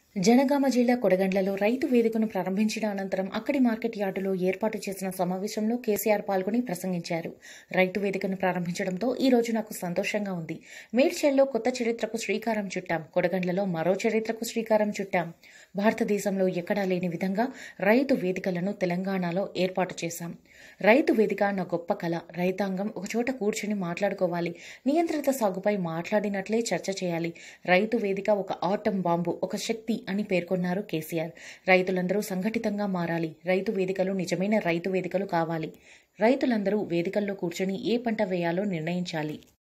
జనగామ జిల్లా కొడగండ్లలో రైతు వేదికను ప్రారంభించిన అనంతరం అక్కడి మార్కెట్ యార్డులో ఏర్పాటు చేసిన సమావేశంలో కేసీఆర్ పాల్గొని ప్రసంగించారు రైతు వేదికను ప్రారంభించడంతో ఈ రోజు నాకు సంతోషంగా ఉంది మేడ్చల్లో కొత్త చరిత్రకు శ్రీకారం చుట్టాం కొడగండ్లలో మరో చరిత్రకు శ్రీకారం చుట్టాం భారతదేశంలో ఎక్కడా లేని విధంగా రైతు వేదికలను తెలంగాణలో ఏర్పాటు చేశాం రైతు వేదిక నా గొప్ప కళ రైతాంగం ఒకచోట కూర్చుని మాట్లాడుకోవాలి నియంత్రిత సాగుపై మాట్లాడినట్లే చర్చ చేయాలి రైతు వేదిక ఒక ఆటం బాంబు ఒక శక్తి అని పేర్కొన్నారు కేసీఆర్ రైతులందరూ సంఘటితంగా మారాలి రైతు వేదికలు నిజమైన రైతు వేదికలు కావాలి రైతులందరూ వేదికల్లో కూర్చొని ఏ పంట వేయాలో నిర్ణయించాలి